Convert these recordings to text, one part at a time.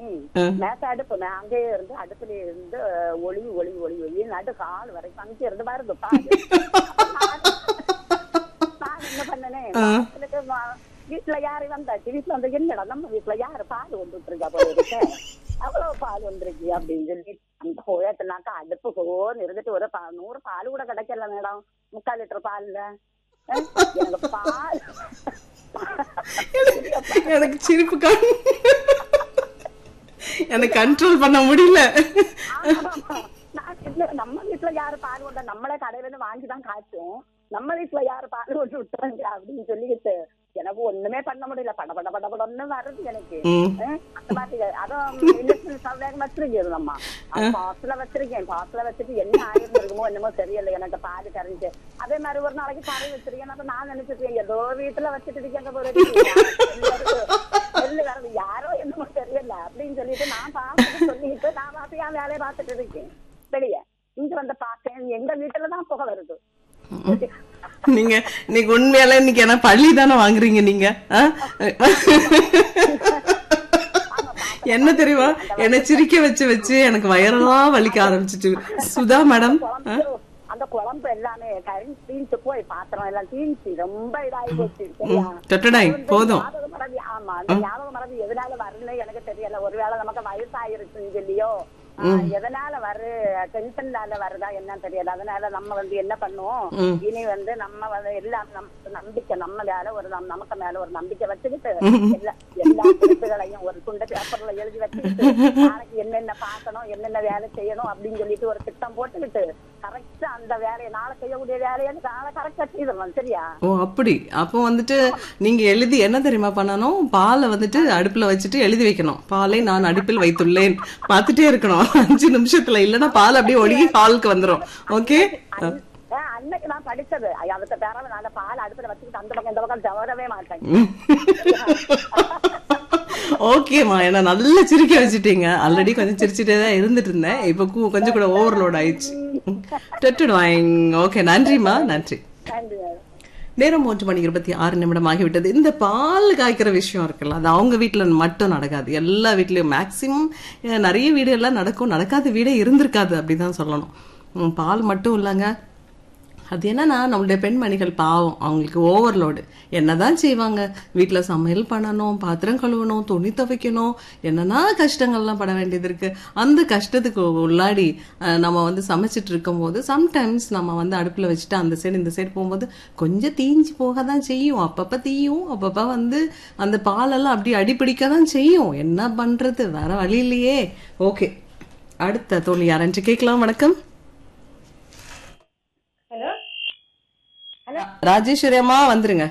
ஆ. மேத்த அடுப்பு நான் அங்கேயே இருந்து அடுப்புல இருந்து அஹ், ஒளி ஒளி ஒளி ஒளி நடு கால் வரைக்கும் அங்கே இருந்து வருது பால் நான் என்ன பண்ணனே வாசலுக்கு வா- வீட்டுல யாரு வந்தாச்சு வீட்டுல வந்து என்னடா நம்ம வீட்டுல யாரு பால் வந்துட்டு இருக்கா போல இருக்கு அவ்வளவு பால் வந்திருக்கு அப்படின்னு சொல்லி அந்த போயத்துனாக்கா அடுப்பு போன்னு இருந்துட்டு ஒரு பா- நூறு பால் கூட கிடைக்கல மேடம் முக்கால் லிட்டர் பால்ல அஹ், எனக்கு பால் எனக்கு சிரிப்பு கண் எனக்கு கண்ட்ரோல் பண்ண முடியல ஆமா. நான் இல்ல, நம்ம வீட்டுல யாரு பால் கொண்டா நம்மளே கடையில இருந்து வாங்கிதான் காய்ச்சும் நம்ம வீட்டுல யாரு பால் கொண்டு விட்டாங்க அப்படின்னு சொல்லிக்கிட்டு எனக்கு ஒண்ணுமே பண்ண முடியல பட பட பட படன்னு வருது எனக்கு ம். அஹ், அந்த மாதிரி அதுவும் இண்டக்ஷன் ஸ்டவ் வேக வச்சிருக்கேன் நம்ம பாஸ்ல வச்சிருக்கேன் பாஸ்ல வச்சுட்டு என்ன ஆயிருந்திருக்குமோ என்னமோ தெரியல எனக்கு பால் கரைஞ்சு அதே மாதிரி ஒரு நாளைக்கு கறி வச்சிருக்கேன் அப்ப நான் நினைச்சிருக்கேன் ஏதோ வீட்டுல வச்சுட்டு இருக்காங்க போல இருக்கு. நெல்லு வரது யாரோ என்னமோ தெரியல அப்படின்னு சொல்லிட்டு நான் பார்த்துட்டு சொல்லிட்டு நான் பார்த்து என் வேலையை பார்த்துட்டு இருக்கேன் வெளிய இங்க வந்து பார்த்தேன் எங்க வீட்டுல தான் புகை வருது நீங்க இன்னைக்கு உண்மையால இன்னைக்கு என்ன பள்ளி தானே வாங்குறீங்க நீங்க ஆ? என்ன தெரியுமா என்ன சிரிக்க வச்சு வச்சு எனக்கு வயரெல்லாம் வலிக்க ஆரம்பிச்சிட்டு சுதா மேடம் குழம்பு அந்த குழம்பு எல்லாமே கரிஞ்சு தீஞ்சு போய் பாத்திரம் எல்லாம் தீஞ்சு ரொம்ப இதாகி போச்சு சரியா? தொட்டடாய் அது வந்து போதும் ஞாபக மறதி ஆமா அந்த ஞாபக மறதி எதனால வரல எனக்கு தெரியல ஒருவேளை நமக்கு வயசாயிருச்சுன்னு சொல்லியோ ஆ, எதனால வரு டென்ஷன்னால வருதா என்னன்னு தெரியல அதனால நம்ம வந்து என்ன பண்ணுவோம் ம். இனி வந்து நம்ம வந்து எல்லாம் நம்ம நம்பிக்கை நம்ம மேல ஒரு நம்- நமக்கு மேல ஒரு நம்பிக்கை வச்சுக்கிட்டு எல்லா எல்லா குறிப்புகளையும் ஒரு துண்டு பேப்பர்ல எழுதி வச்சுக்கிட்டு நாளைக்கு என்னென்ன பார்க்கணும் என்னென்ன வேலை செய்யணும் அப்படின்னு சொல்லிட்டு ஒரு திட்டம் போட்டுக்கிட்டு கரெக்டா அந்த வேலையை நாளை செய்யக்கூடிய வேலையை நாளை கரெக்டா செய்திடணும் சரியா ஓ அப்படி அப்போ வந்துட்டு நீங்க எழுதி என்ன தெரியுமா பண்ணணும் பாலை வந்துட்டு அடுப்புல வச்சுட்டு எழுதி வைக்கணும் பாலை நான் அடுப்பில் வைத்துள்ளேன் பார்த்துட்டே இருக்கணும் அஞ்சு நிமிஷத்துல இல்லைன்னா பால் அப்படியே ஒழுகி ஹாலுக்கு வந்துரும் ஓகே அன்- ஆ, அன்னைக்கு நான் படிச்சது ஐயா, அதுக்கு பேரால நான் பால் அடுப்புல வச்சுக்கிட்டு அந்த பக்கம் இந்த பக்கம் தவறவே மாட்டேன் ஓகேம்மா என்ன நல்லா சிரிக்க வச்சுட்டீங்க ஆல்ரெடி கொஞ்சம் சிரிச்சுட்டே தான் இருந்துட்டு இருந்தேன் இப்போ கூ- கொஞ்சம் கூட ஓவர்லோட் ஆயிடுச்சு தொட்டுடுவாங்க ஓகே நன்றிம்மா நன்றி நன்றி மேடம். நேரம் மூன்று மணி இருபத்தி ஆறு நிமிடம் ஆகிவிட்டது இந்த பால் காய்க்கிற விஷயம் இருக்குல்ல அது அவங்க வீட்ல மட்டும் நடக்காது எல்லா வீட்லயும் மேக்சிமம் நிறைய வீடுகள்லாம் நடக்கும் நடக்காத வீடே இருந்திருக்காது அப்படிதான் சொல்லணும் உம், பால் மட்டும் இல்லைங்க அது என்னன்னா நம்மளுடைய பெண்மணிகள் பாவம் அவங்களுக்கு ஓவர்லோடு என்னதான் செய்வாங்க வீட்ல சமையல் பண்ணணும் பாத்திரம் கழுவணும் துணி துவைக்கணும் என்னன்னா கஷ்டங்கள்லாம் பட வேண்டியது இருக்கு அந்த கஷ்டத்துக்கு உள்ளாடி அஹ், நம்ம வந்து சமைச்சிட்டு இருக்கும்போது சம்டைம்ஸ் நம்ம வந்து அடுப்புல வச்சுட்டு அந்த சைடு இந்த சைடு போகும்போது கொஞ்சம் தீஞ்சு போக தான் செய்யும் அப்பப்ப தீயும் அப்பப்ப வந்து அந்த பாலெல்லாம் அப்படி அடிப்பிடிக்க தான் செய்யும் என்ன பண்றது வேற வழி இல்லையே ஓகே அடுத்த தோழி யாரென்று கேட்கலாம் வணக்கம் ஹலோ ராஜேஸ்வரி அம்மா வந்துருங்க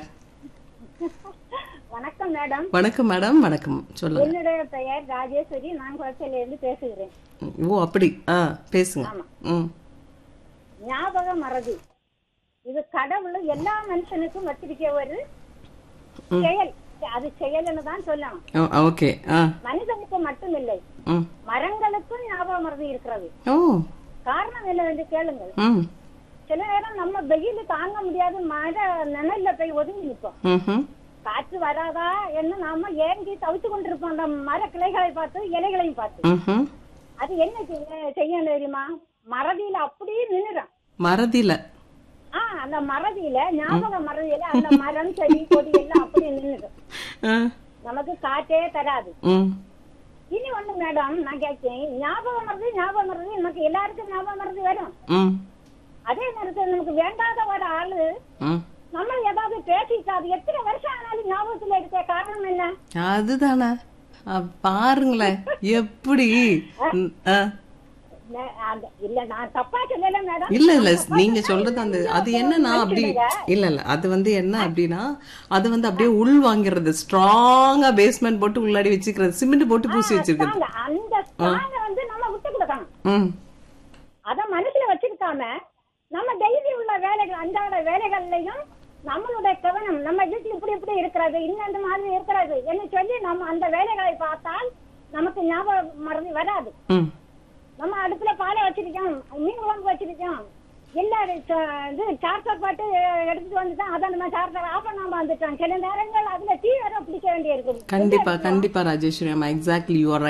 வணக்கம் மேடம் வணக்கம் மேடம் வணக்கம் சொல்லுங்க என்னுடைய பெயர் ராஜேஸ்வரி நான் குளச்சல இருந்து பேசுகிறேன் ஓ அப்படி ஆ பேசுங்க ம் ஞாபக மறதி இது கடவுள் எல்லா மனுஷனுக்கும் வச்சிருக்க ஒரு செயல் அது செயல்னு தான் சொல்லணும் ஓ, ஓகே ஆ மனிதனுக்கு மட்டும் இல்லை ம் மரங்களுக்கும் ஞாபக மறதி இருக்கிறது ஓ காரணம் என்னவென்று கேளுங்கள் ம் சில நேரம் நம்ம வெயில் தாங்க முடியாது மழை நிழல்ல போய் ஒதுங்கி நிற்போம் ம்ஹும். காற்று வராதா என்ன நாம ஏங்கி தவிச்சு கொண்டிருப்போம் அந்த மர கிளைகளை பார்த்து இலைகளையும் பார்த்து ம்ஹும். அது என்ன செய்ய- செய்யணும் தெரியுமா மறதியில அப்படியே நின்னுடும் மறதியில ஆஹ் அந்த மறதியில ஞாபக மறதியில அந்த மரம் செடி கொடி எல்லாம் அப்படியே நின்னுடும் ஆ, நமக்கு காற்றே தராது ம் இனி ஒண்ணு மேடம் நான் கேட்கேன் ஞாபக மறதி ஞாபக மறதி நமக்கு எல்லாருக்கும் ஞாபக மறதி வரும் ம் அதே நேரத்தில் நமக்கு வேண்டாத ஒரு ஆளு ம் நம்ம ஏதாவது பேசிட்டு அது எத்தனை வருஷம் ஆனாலும் ஞாபகத்துல இருக்க காரணம் என்ன அதுதானே அ, பாருங்களேன் எப்படி ம், ஆ. நே- அந்த- இல்ல நான் தப்பா சொல்லல மேடம் இல்ல இல்ல நீங்க சொல்றது அந்த அது என்னன்னா அப்படி இல்ல இல்ல அது வந்து என்ன அப்படின்னா அது வந்து அப்படியே உள் வாங்கிறது ஸ்ட்ராங்கா பேஸ்மெண்ட் போட்டு உள்ளாடி வச்சுக்கிறது சிமெண்ட் போட்டு பூசி வச்சிருக்கிறது அந்த- அந்த ஸ்ட்ராங்க வந்து நம்ம விட்டு கொடுக்கணும் ம் அத மனசுல வச்சிருக்காம நம்ம டெய்லி உள்ள வேலைகள் அன்றாட வேலைகள்லயும் நம்மளுடைய கவனம் நம்ம வீட்டுல இப்படி இப்படி இருக்கிறது இந்த மாதிரி இருக்கிறது என்று சொல்லி நம்ம அந்த வேலைகளை பார்த்தால் நமக்கு ஞாபகம் மறதி வராது ம் நம்ம அடுப்புல பாலை வச்சிருக்கோம் மீன் குழம்பு வச்சிருக்கோம் எல்லாரும் ச- இது சார்ஜர் பாட்டு எடுத்துட்டு வந்துட்டோம் அதை நம்ம சார்ஜர் ஆஃப் பண்ணாம வந்துட்டோம் சில நேரங்கள் அதுல தீ வேற பிடிக்க வேண்டிய இருக்குது கண்டிப்பா கண்டிப்பா ராஜேஸ்வரி அம்மா எக்ஸாக்ட்லி யூ